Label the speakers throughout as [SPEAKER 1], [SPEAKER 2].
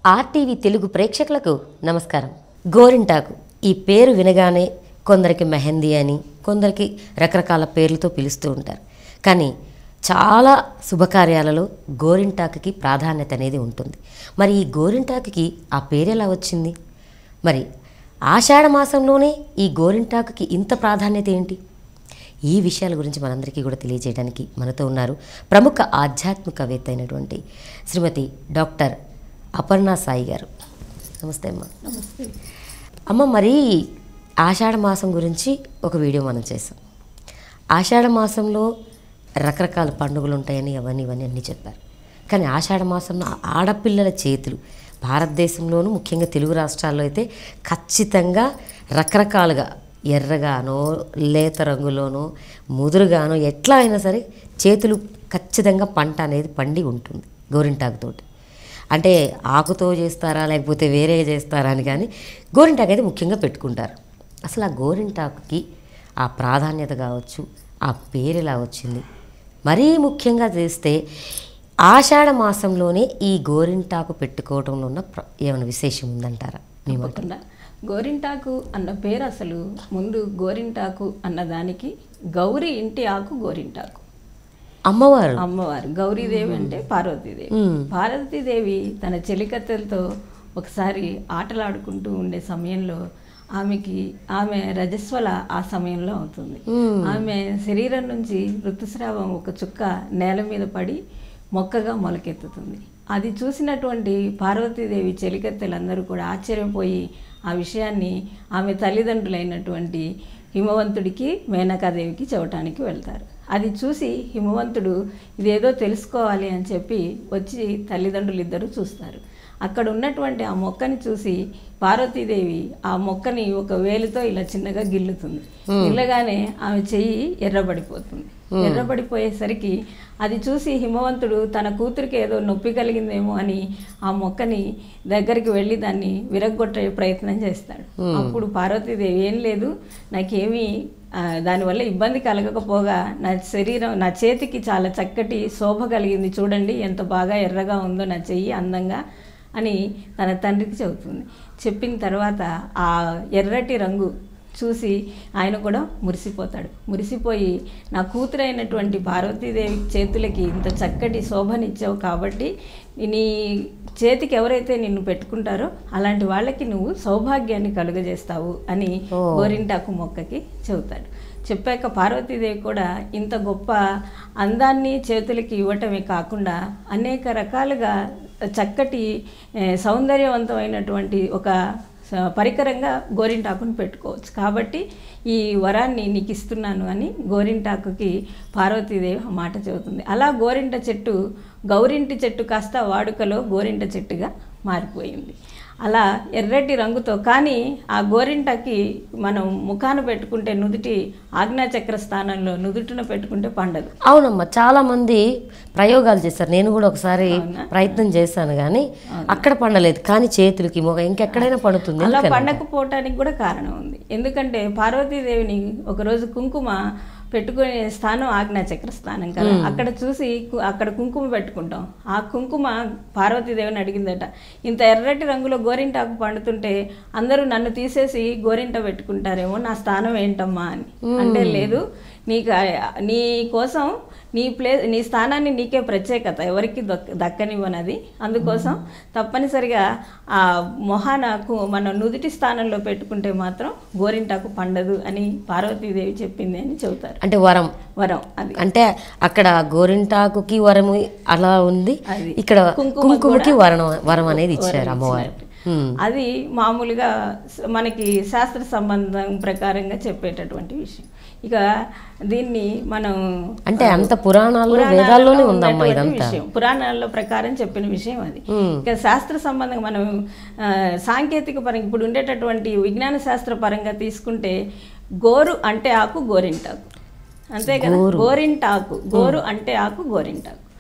[SPEAKER 1] RTV Telugu ప్రేక్షకులకు నమస్కారం గోరింటాకు ఈ పేరు వినగానే కొందరికి మెహందీ అని కొందరికి రకరకాల పేర్లతో పిలుస్తూ ఉంటారు కానీ చాలా శుభకార్యాలలో గోరింటాకుకి ప్రాధాన్యత అనేది ఉంటుంది మరి ఈ గోరింటాకుకి ఆ పేరు ఎలా వచ్చింది మరి ఆషాఢ మాసంలోనే ఈ గోరింటాకుకి ఇంత ప్రాధాన్యత ఏంటి ఈ విషయాల గురించి మనందరికీ కూడా తెలియజేయడానికి మనతో ఉన్నారు ప్రముఖ ఆధ్యాత్మికవేత్త అయినటువంటి శ్రీమతి డాక్టర్ అపర్ణ సాయి గారు నమస్తే అమ్మ
[SPEAKER 2] నమస్తే
[SPEAKER 1] అమ్మ మరి ఆషాఢ మాసం గురించి ఒక వీడియో మనం చేసాం ఆషాఢ మాసంలో రకరకాల పండుగలు ఉంటాయని అవన్నీ ఇవన్నీ అన్నీ చెప్పారు కానీ ఆషాఢ మాసంలో ఆడపిల్లల చేతులు భారతదేశంలోనూ ముఖ్యంగా తెలుగు రాష్ట్రాల్లో అయితే ఖచ్చితంగా రకరకాలుగా ఎర్రగానో లేత రంగులోనో ముదురుగానో ఎట్లా అయినా సరే చేతులు ఖచ్చితంగా పంట అనేది పండి ఉంటుంది గోరింటాకుతోటి అంటే ఆకుతో చేస్తారా లేకపోతే వేరే చేస్తారా అని కానీ గోరింటాకు అయితే ముఖ్యంగా పెట్టుకుంటారు అసలు ఆ గోరింటాకుకి ఆ ప్రాధాన్యత కావచ్చు ఆ పేరు ఎలా వచ్చింది మరీ ముఖ్యంగా చేస్తే ఆషాఢ మాసంలోనే ఈ గోరింటాకు పెట్టుకోవడంలో ఉన్న ప్ర- ఏమైనా విశేషం ఉందంటారా మీ మాట
[SPEAKER 2] తప్పకుండా గోరింటాకు అన్న పేరు అసలు ముందు గోరింటాకు అన్న దానికి గౌరీ ఇంటి ఆకు గోరింటాకు
[SPEAKER 1] అమ్మవారు
[SPEAKER 2] అమ్మవారు గౌరీదేవి అంటే పార్వతీదేవి
[SPEAKER 1] మ్మ్.
[SPEAKER 2] పార్వతీదేవి తన చెలికత్తెలతో ఒకసారి ఆటలాడుకుంటూ ఉండే సమయంలో ఆమెకి ఆమె రజస్వల ఆ సమయంలో అవుతుంది ఆమె శరీరం నుంచి ఋతుస్రావం ఒక చుక్క నేల మీద పడి మొక్కగా మొలకెత్తుతుంది అది చూసినటువంటి పార్వతీదేవి చెలికత్తెలందరూ కూడా ఆశ్చర్యపోయి ఆ విషయాన్ని ఆమె తల్లిదండ్రులైనటువంటి హిమవంతుడికి మేనకాదేవికి చెప్పటానికి వెళ్తారు అది చూసి హిమవంతుడు ఇదేదో తెలుసుకోవాలి అని చెప్పి వచ్చి తల్లిదండ్రులు ఇద్దరు చూస్తారు అక్కడ ఉన్నటువంటి ఆ మొక్కని చూసి పార్వతీదేవి ఆ మొక్కని ఒక వేలుతో ఇలా చిన్నగా గిల్లుతుంది గిల్లగానే ఆమె చెయ్యి ఎర్రబడిపోతుంది ఎర్రబడిపోయేసరికి అది చూసి హిమవంతుడు తన కూతురికి ఏదో నొప్పి కలిగిందేమో అని ఆ మొక్కని దగ్గరికి వెళ్ళి దాన్ని విరగ్గొట్టే ప్రయత్నం చేస్తాడు అప్పుడు పార్వతీదేవి ఏం లేదు నాకేమీ ఆ, దానివల్ల ఇబ్బంది కలగకపోగా నా శరీరం నా చేతికి చాలా చక్కటి శోభ కలిగింది చూడండి ఎంత బాగా ఎర్రగా ఉందో నా చెయ్యి అందంగా అని తన తండ్రికి చెబుతుంది చెప్పిన తర్వాత ఆ ఎర్రటి రంగు చూసి ఆయన కూడా మురిసిపోతాడు మురిసిపోయి నా కూతురైనటువంటి పార్వతీదేవి చేతులకి ఇంత చక్కటి శోభనిచ్చావు కాబట్టి నీ చేతికి ఎవరైతే నిన్ను పెట్టుకుంటారో అలాంటి వాళ్ళకి నువ్వు సౌభాగ్యాన్ని కలుగజేస్తావు అని గోరింటాకు మొక్కకి చెబుతాడు చెప్పాక పార్వతీదేవి కూడా ఇంత గొప్ప అందాన్ని చేతులకి ఇవ్వటమే కాకుండా అనేక రకాలుగా చక్కటి ఏ, సౌందర్యవంతమైనటువంటి ఒక స- పరికరంగా గోరింటాకును పెట్టుకోవచ్చు కాబట్టి ఈ వరాన్ని నీకు ఇస్తున్నాను అని గోరింటాకుకి పార్వతీదేవి ఆ మాట చెబుతుంది అలా గోరింట చెట్టు గౌరింటి చెట్టు కాస్త వాడుకలో గోరింట చెట్టుగా మారిపోయింది అలా ఎర్రటి రంగుతో కానీ ఆ గోరింటకి మనం ముఖాన పెట్టుకుంటే నుదుటి ఆజ్ఞాచక్ర స్థానంలో నుదుటిన పెట్టుకుంటే పండదు
[SPEAKER 1] అవునమ్మా చాలా మంది ప్రయోగాలు చేశారు నేను కూడా ఒకసారి
[SPEAKER 2] అవునా?
[SPEAKER 1] ప్రయత్నం చేశాను కానీ అక్కడ పండలేదు కానీ చేతులకి మొగ ఇంకెక్కడైనా పండుతుంది
[SPEAKER 2] అలా
[SPEAKER 1] ఎందుకని?
[SPEAKER 2] పండకపోవటానికి కూడా కారణం ఉంది ఎందుకంటే పార్వతీదేవిని ఒకరోజు కుంకుమ పెట్టుకునే స్థానం ఆజ్ఞాచక్ర స్థానం కదా అక్కడ చూసి కు- అక్కడ కుంకుమ పెట్టుకుంటాం ఆ కుంకుమ పార్వతీదేవిని అడిగిందట ఇంత ఎర్రటి రంగులో గోరింటాకు పండుతుంటే అందరూ నన్ను తీసేసి గోరింట పెట్టుకుంటారేమో నా స్థానం ఏంటమ్మా అని అంటే లేదు నీకు ఆ- నీ కోసం నీ ప్లే నీ స్థానాన్ని నీకే ప్రత్యేకత ఎవరికి దక్ దక్కనివ్వనది అందుకోసం తప్పనిసరిగా ఆ మొహానకు మన నుదుటి స్థానంలో పెట్టుకుంటే మాత్రం గోరింటాకు పండదు అని పార్వతీదేవి చెప్పింది అని చెబుతారు
[SPEAKER 1] అంటే వరం
[SPEAKER 2] వరం అది
[SPEAKER 1] అంటే అక్కడ గోరింటాకుకి వరము అలా ఉంది
[SPEAKER 2] అది.
[SPEAKER 1] ఇక్కడ
[SPEAKER 2] కుంకుమకు
[SPEAKER 1] కుంకుమకి
[SPEAKER 2] కూడా
[SPEAKER 1] వరం వరం అనేది ఇచ్చారు అమ్మవారు
[SPEAKER 2] ఇచ్చినట్టు.
[SPEAKER 1] హ్మ్.
[SPEAKER 2] అది మామూలుగా స- మనకి శాస్త్ర సంబంధం ప్రకారంగా చెప్పేటటువంటి విషయం ఇక దీన్ని మనం
[SPEAKER 1] అంటే అంత పురాణాల్లో
[SPEAKER 2] పురాణాలలో
[SPEAKER 1] వేదాల్లోనే ఉందమ్మా
[SPEAKER 2] ఉన్నటువంటి
[SPEAKER 1] ఇదంతా
[SPEAKER 2] విషయం పురాణాల ప్రకారం చెప్పిన విషయం అది
[SPEAKER 1] మ్మ్.
[SPEAKER 2] ఇక శాస్త్ర సంబంధంగా మనం ఆ, సాంకేతిక పరంగా ఇప్పుడు ఉండేటటువంటి విజ్ఞాన శాస్త్ర పరంగా తీసుకుంటే గోరు అంటే ఆకు గోరింటాకు అంతే కదా గోరింటాకు గోరు అంటే ఆకు గోరింటాకు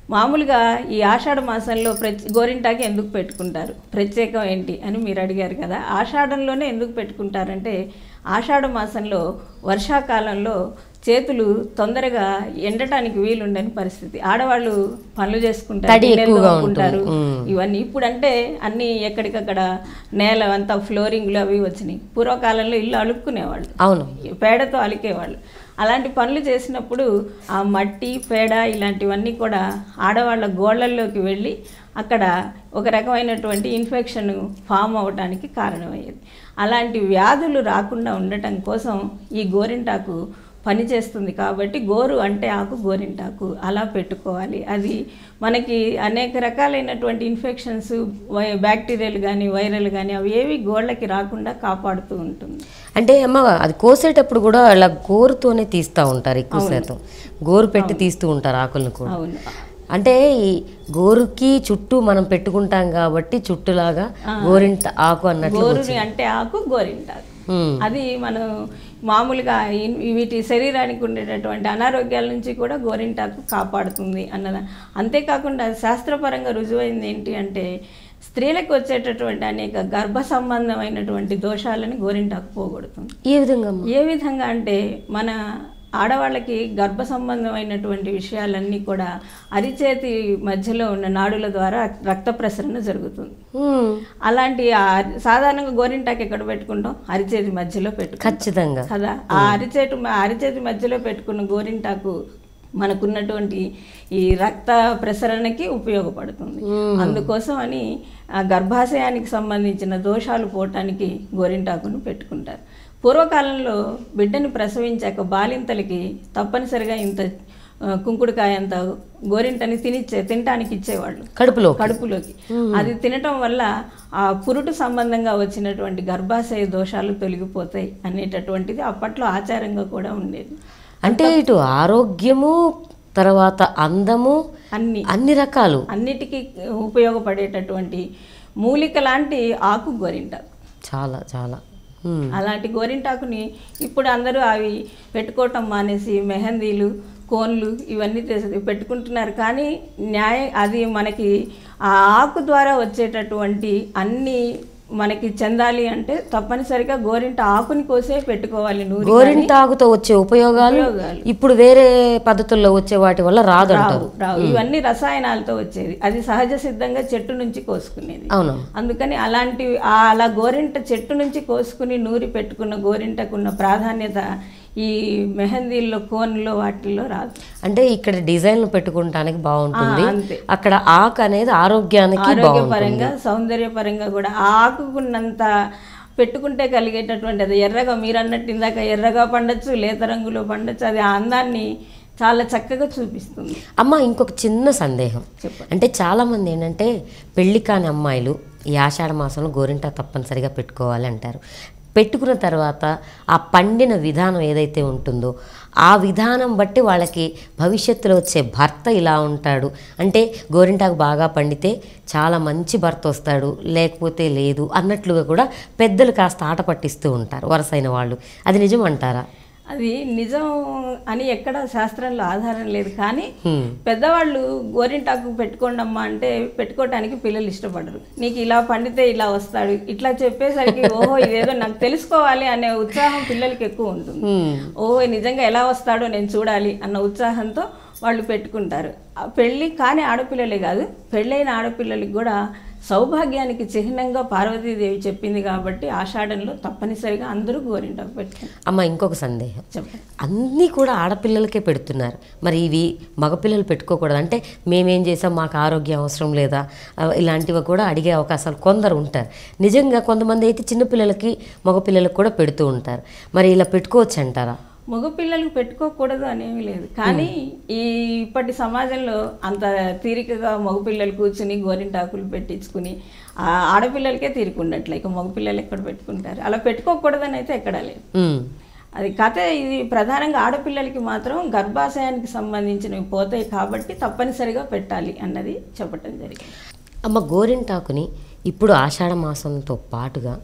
[SPEAKER 2] మామూలుగా ఈ ఆషాఢ మాసంలో ప్రత్యే గోరింటాకి ఎందుకు పెట్టుకుంటారు ప్రత్యేకం ఏంటి అని మీరు అడిగారు కదా ఆషాఢంలోనే ఎందుకు పెట్టుకుంటారంటే ఆషాఢ మాసంలో వర్షాకాలంలో చేతులు తొందరగా ఎండటానికి వీలుండని పరిస్థితి ఆడవాళ్ళు పనులు చేసుకుంటారు
[SPEAKER 1] తడి
[SPEAKER 2] గిన్నెలు
[SPEAKER 1] ఎక్కువగా
[SPEAKER 2] తోముకుంటారు.
[SPEAKER 1] ఉంటుంది. మ్మ్.
[SPEAKER 2] ఇవన్నీ ఇప్పుడు అంటే అన్ని ఎక్కడికక్కడ నేల అంతా ఫ్లోరింగ్లు అవి వచ్చినాయి పూర్వకాలంలో ఇల్లు అలుక్కునేవాళ్ళు
[SPEAKER 1] అవును
[SPEAKER 2] పేడతో అలికేవాళ్ళు అలాంటి పనులు చేసినప్పుడు ఆ మట్టి పేడ ఇలాంటివన్నీ కూడా ఆడవాళ్ళ గోళ్ళల్లోకి వెళ్ళి అక్కడ ఒక రకమైనటువంటి ఇన్ఫెక్షన్ ఫామ్ అవ్వడానికి కారణమయ్యేది అలాంటి వ్యాధులు రాకుండా ఉండటం కోసం ఈ గోరింటాకు పనిచేస్తుంది కాబట్టి గోరు అంటే ఆకు గోరింటాకు అలా పెట్టుకోవాలి అది మనకి అనేక రకాలైనటువంటి ఇన్ఫెక్షన్స్ వై బ్యాక్టీరియాలు కానీ వైరల్ కానీ అవి ఏవి గోళ్ళకి రాకుండా కాపాడుతూ ఉంటుంది
[SPEAKER 1] అంటే అమ్మ అది కోసేటప్పుడు కూడా ఇలా గోరుతోనే తీస్తూ ఉంటారు ఎక్కువ శాతం గోరు పెట్టి తీస్తూ ఉంటారు ఆకులను కూడా
[SPEAKER 2] అవును
[SPEAKER 1] అంటే ఈ గోరుకి చుట్టూ మనం పెట్టుకుంటాం కాబట్టి చుట్టులాగా గోరింట ఆకు అన్నట్లు
[SPEAKER 2] గోరుని అంటే ఆకు గోరింటాకు
[SPEAKER 1] ఉమ్,
[SPEAKER 2] అది మనం మామూలుగా ఇన్- వీటి శరీరానికి ఉండేటటువంటి అనారోగ్యాల నుంచి కూడా గోరింటాకు కాపాడుతుంది అన్నది అంతేకాకుండా శాస్త్రపరంగా రుజువైంది ఏంటి అంటే స్త్రీలకు వచ్చేటటువంటి అనేక గర్భ సంబంధమైనటువంటి దోషాలని గోరింటాకు పోగొడుతుంది
[SPEAKER 1] ఏ విధంగా అమ్మ?
[SPEAKER 2] ఏ విధంగా అంటే మన ఆడవాళ్ళకి గర్భ సంబంధమైనటువంటి విషయాలన్నీ కూడా అరిచేతి మధ్యలో ఉన్న నాడుల ద్వారా రక్త ప్రసరణ జరుగుతుంది
[SPEAKER 1] ఉమ్,
[SPEAKER 2] అలాంటి ఆ- సాధారణంగా గోరింటాకు ఎక్కడ పెట్టుకుంటాం అరిచేతి మధ్యలో పెట్టుకుంటాం
[SPEAKER 1] ఖచ్చితంగా
[SPEAKER 2] కదా ఆ అరిచేటు ఆ అరిచేతి మధ్యలో పెట్టుకున్న గోరింటాకు మనకున్నటువంటి ఈ రక్త ప్రసరణకి ఉపయోగపడుతుంది అందుకోసం అని ఆ గర్భాశయానికి సంబంధించిన దోషాలు పోవటానికి గోరింటాకును పెట్టుకుంటారు పూర్వకాలంలో బిడ్డని ప్రసవించాక బాలింతలకి తప్పనిసరిగా ఇంత ఆ, కుంకుడుకాయ అంత గోరింటని తినిచ్చే తినటానికి ఇచ్చేవాళ్ళు
[SPEAKER 1] కడుపులో
[SPEAKER 2] కడుపులోకి అది తినటం వల్ల ఆ పురుటు సంబంధంగా వచ్చినటువంటి గర్భాశయ దోషాలు తొలగిపోతాయి అనేటటువంటిది అప్పట్లో ఆచారంగా కూడా ఉండేది
[SPEAKER 1] అంటే ఇటు ఆరోగ్యము తర్వాత అందము
[SPEAKER 2] అన్ని
[SPEAKER 1] అన్ని రకాలు
[SPEAKER 2] అన్నిటికీ ఉపయోగపడేటటువంటి మూలిక లాంటి ఆకు గోరింటాకు
[SPEAKER 1] చాలా చాలా ఉమ్,
[SPEAKER 2] అలాంటి గోరింటాకుని ఇప్పుడు అందరూ అవి పెట్టుకోవటం మానేసి మెహందీలు కోన్లు ఇవన్నీ తెసి పెట్టుకుంటున్నారు కానీ న్యాయ అది మనకి ఆ ఆకు ద్వారా వచ్చేటటువంటి అన్ని మనకి చెందాలి అంటే తప్పనిసరిగా గోరింట ఆకుని కోసే పెట్టుకోవాలి నూరి
[SPEAKER 1] గోరింటాకుతో వచ్చే ఉపయోగాలు
[SPEAKER 2] ఉపయోగాలు. ఇప్పుడు
[SPEAKER 1] ఇప్పుడు వేరే పద్ధతుల్లో వచ్చే వాటి వల్ల రాదు అంటారు
[SPEAKER 2] రావు రావు ఇవన్నీ రసాయనాలతో వచ్చేది అది సహజ సిద్ధంగా చెట్టు నుంచి కోసుకునేది
[SPEAKER 1] అవును
[SPEAKER 2] అందుకని అలాంటి ఆ అలా గోరింట చెట్టు నుంచి కోసుకుని నూరి పెట్టుకున్న గోరింటకున్న ప్రాధాన్యత ఈ మెహందీల్లో కోన్లో వాటిల్లో రాదు
[SPEAKER 1] అంటే ఇక్కడ డిజైన్లు పెట్టుకుంటానికి బాగుంటుంది
[SPEAKER 2] ఆ, అంతే.
[SPEAKER 1] అక్కడ ఆకు అనేది ఆరోగ్యానికి బాగుంటుంది
[SPEAKER 2] ఆరోగ్యపరంగా సౌందర్యపరంగా కూడా ఆ ఆకుకున్నంత పెట్టుకుంటే కలిగేటటువంటి అది ఎర్రగా మీరు అన్నట్టు ఇందాక ఎర్రగా పండొచ్చు లేత రంగులో పండొచ్చు అది ఆ అందాన్ని చాలా చక్కగా చూపిస్తుంది
[SPEAKER 1] అమ్మ ఇంకొక చిన్న సందేహం
[SPEAKER 2] చెప్పండి
[SPEAKER 1] అంటే చాలామంది ఏంటంటే పెళ్లి కాని అమ్మాయిలు ఈ ఆషాఢ మాసంలో గోరింట తప్పనిసరిగా పెట్టుకోవాలి అంటారు పెట్టుకున్న తర్వాత ఆ పండిన విధానం ఏదైతే ఉంటుందో ఆ విధానం బట్టి వాళ్ళకి భవిష్యత్తులో వచ్చే భర్త ఇలా ఉంటాడు అంటే గోరింటాకు బాగా పండితే చాలా మంచి భర్త వస్తాడు లేకపోతే లేదు అన్నట్లుగా కూడా పెద్దలు కాస్త ఆట పట్టిస్తూ ఉంటారు వరసైన వాళ్ళు అది నిజం అంటారా
[SPEAKER 2] అది నిజం అని ఎక్కడ శాస్త్రంలో ఆధారం లేదు కానీ
[SPEAKER 1] హ్మ్.
[SPEAKER 2] పెద్దవాళ్ళు గోరింటాకు పెట్టుకోండి అమ్మా అంటే పెట్టుకోవటానికి పిల్లలు ఇష్టపడరు నీకు ఇలా పండితే ఇలా వస్తాడు ఇట్లా చెప్పేసరికి ఓహో ఇదేదో నాకు తెలుసుకోవాలి అనే ఉత్సాహం పిల్లలకి ఎక్కువ ఉంటుంది
[SPEAKER 1] హ్మ్.
[SPEAKER 2] ఓహో నిజంగా ఎలా వస్తాడో నేను చూడాలి అన్న ఉత్సాహంతో వాళ్ళు పెట్టుకుంటారు ఆ పెళ్ళి కాని ఆడపిల్లలే కాదు పెళ్ళైన ఆడపిల్లలకి కూడా సౌభాగ్యానికి చిహ్నంగా పార్వతీదేవి చెప్పింది కాబట్టి ఆషాఢంలో తప్పనిసరిగా అందరూ గోరింటాకు పెట్టుకుంటారు
[SPEAKER 1] అమ్మ ఇంకొక సందేహం
[SPEAKER 2] చెప్పండి
[SPEAKER 1] అన్నీ కూడా ఆడపిల్లలకే పెడుతున్నారు మరి ఇవి మగపిల్లలు పెట్టుకోకూడదు అంటే మేమేం చేసాం మాకు ఆరోగ్యం అవసరం లేదా ఆ, ఇలాంటివి కూడా అడిగే అవకాశాలు కొందరు ఉంటారు నిజంగా కొంతమంది అయితే చిన్నపిల్లలకి మగపిల్లలకు కూడా పెడుతూ ఉంటారు మరి ఇలా పెట్టుకోవచ్చు అంటారా
[SPEAKER 2] మగపిల్లలకు పెట్టుకోకూడదు అనేమి లేదు కానీ ఈ ఇప్పటి సమాజంలో అంత తీరికగా మగపిల్లలు కూర్చుని గోరింటాకులు పెట్టించుకుని ఆ ఆడపిల్లలకే తీరిక ఉండట్లే ఇక మగపిల్లలు ఎక్కడ పెట్టుకుంటారు అలా పెట్టుకోకూడదని అయితే ఎక్కడా లేదు
[SPEAKER 1] ఉమ్,
[SPEAKER 2] అది కథ ఇది ప్రధానంగా ఆడపిల్లలకి మాత్రం గర్భాశయానికి సంబంధించినవి పోతాయి కాబట్టి తప్పనిసరిగా పెట్టాలి అన్నది చెప్పటం జరిగింది
[SPEAKER 1] అమ్మ గోరింటాకుని ఇప్పుడు ఆషాఢ మాసంతో పాటుగా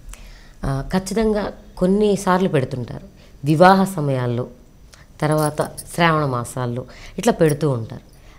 [SPEAKER 1] ఆ, ఖచ్చితంగా కొన్నిసార్లు పెడుతుంటారు వివాహ సమయాల్లో తర్వాత శ్రావణ మాసాల్లో ఇట్లా పెడుతూ ఉంటారు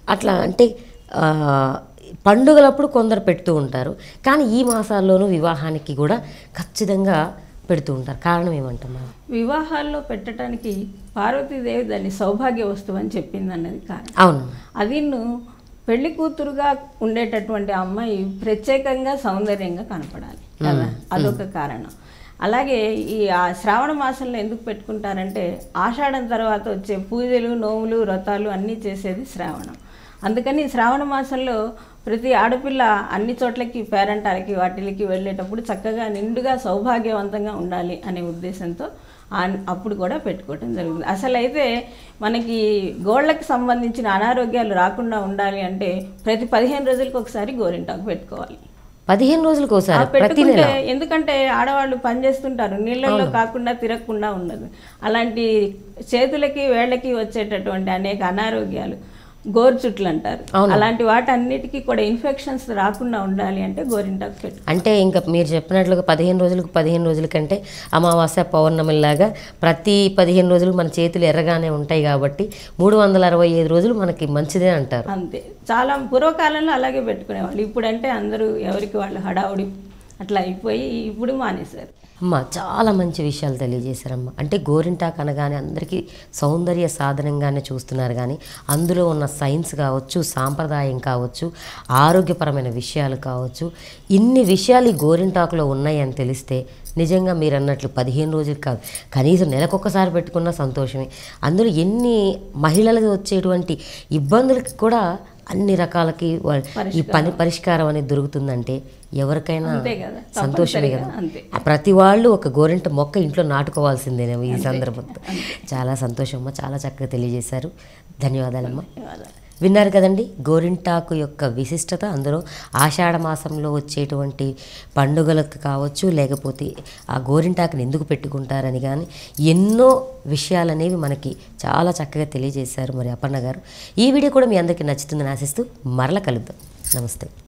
[SPEAKER 1] అట్లా అంటే ఆ, పండుగలప్పుడు కొందరు పెడుతూ ఉంటారు కానీ ఈ మాసాల్లోనూ వివాహానికి కూడా ఖచ్చితంగా పెడుతూ ఉంటారు కారణం ఏమంటున్నారు
[SPEAKER 2] వివాహాల్లో పెట్టడానికి పార్వతీదేవి దాన్ని సౌభాగ్య వస్తువు అని చెప్పింది అన్నది కారణం
[SPEAKER 1] అవును
[SPEAKER 2] అది నువ్వు పెళ్లి కూతురుగా ఉండేటటువంటి అమ్మాయి ప్రత్యేకంగా సౌందర్యంగా కనపడాలి కదా అదొక కారణం అలాగే ఈ ఆ శ్రావణ మాసంలో ఎందుకు పెట్టుకుంటారంటే ఆషాఢం తర్వాత వచ్చే పూజలు నోములు వ్రతాలు అన్నీ చేసేది శ్రావణం అందుకని ఈ శ్రావణ మాసంలో ప్రతి ఆడపిల్ల అన్ని చోట్లకి పేరంటాలకి వాటికి వెళ్ళేటప్పుడు చక్కగా నిండుగా సౌభాగ్యవంతంగా ఉండాలి అనే ఉద్దేశంతో ఆ- అప్పుడు కూడా పెట్టుకోవటం జరుగుతుంది అసలు అయితే మనకి గోళ్ళకి సంబంధించిన అనారోగ్యాలు రాకుండా ఉండాలి అంటే ప్రతి పదిహేను రోజులకు ఒకసారి గోరింటాకు పెట్టుకోవాలి
[SPEAKER 1] పదిహేను రోజులకు
[SPEAKER 2] ఆ
[SPEAKER 1] ఒకసారి ప్రతి నెల
[SPEAKER 2] పెట్టుకుంటే ఎందుకంటే ఆడవాళ్ళు పని చేస్తుంటారు నీళ్ళల్లో కాకుండా తిరగకుండా ఉండదు అలాంటి చేతులకి వేళ్ళకి వచ్చేటటువంటి అనేక అనారోగ్యాలు గోరుచుట్లు అంటారు అలాంటి వాటన్నిటికీ కూడా ఇన్ఫెక్షన్స్ రాకుండా ఉండాలి అంటే గోరింటాకు పెట్టు
[SPEAKER 1] అంటే ఇంకా మీరు చెప్పినట్లుగా పదిహేను రోజులకు పదిహేను రోజుల కంటే అమావాస్య పౌర్ణమిలాగా ప్రతి పదిహేను రోజులు మన చేతులు ఎర్రగానే ఉంటాయి కాబట్టి మూడు వందల అరవై ఐదు రోజులు మనకి మంచిదే అంటారు
[SPEAKER 2] అంతే చాలా పూర్వకాలంలో అలాగే పెట్టుకునేవాళ్ళు ఇప్పుడంటే అందరూ ఎవరికి వాళ్ళు హడావుడి అట్లా అయిపోయి ఇప్పుడు మానేశారు
[SPEAKER 1] అమ్మ చాలా మంచి విషయాలు తెలియజేశారమ్మ అంటే గోరింటాకు అనగానే అందరికీ సౌందర్య సాధనంగానే చూస్తున్నారు కానీ అందులో ఉన్న సైన్స్ కావచ్చు సాంప్రదాయం కావచ్చు ఆరోగ్యపరమైన విషయాలు కావచ్చు ఇన్ని విషయాలు ఈ గోరింటాకులో ఉన్నాయని తెలిస్తే నిజంగా మీరు అన్నట్లు పదిహేను రోజులు కాదు కనీసం నెలకొకసారి పెట్టుకున్న సంతోషమే అందులో ఎన్ని మహిళలకు వచ్చేటువంటి ఇబ్బందులకి కూడా అన్ని రకాలకి వా- ఈ పని పరిష్కారం అనేది దొరుకుతుందంటే ఎవరికైనా
[SPEAKER 2] అంతే కదా
[SPEAKER 1] సంతోషమే
[SPEAKER 2] తప్పనిసరిగా
[SPEAKER 1] కదా
[SPEAKER 2] అంతే
[SPEAKER 1] ఆ ప్రతి వాళ్ళు ఒక గోరింట మొక్క ఇంట్లో నాటుకోవాల్సిందేనేమో ఈ సందర్భంతో చాలా సంతోషం అమ్మా చాలా చక్కగా తెలియజేశారు ధన్యవాదాలమ్మా
[SPEAKER 2] ధన్యవాదాలు.
[SPEAKER 1] విన్నారు కదండి గోరింటాకు యొక్క విశిష్టత అందులో ఆషాఢ మాసంలో వచ్చేటువంటి పండుగలకు కావచ్చు లేకపోతే ఆ గోరింటాకుని ఎందుకు పెట్టుకుంటారని కానీ ఎన్నో విషయాలు అనేవి మనకి చాలా చక్కగా తెలియజేశారు మరి అపర్ణ గారు ఈ వీడియో కూడా మీ అందరికీ నచ్చుతుందని ఆశిస్తూ మరల కలుద్దాం నమస్తే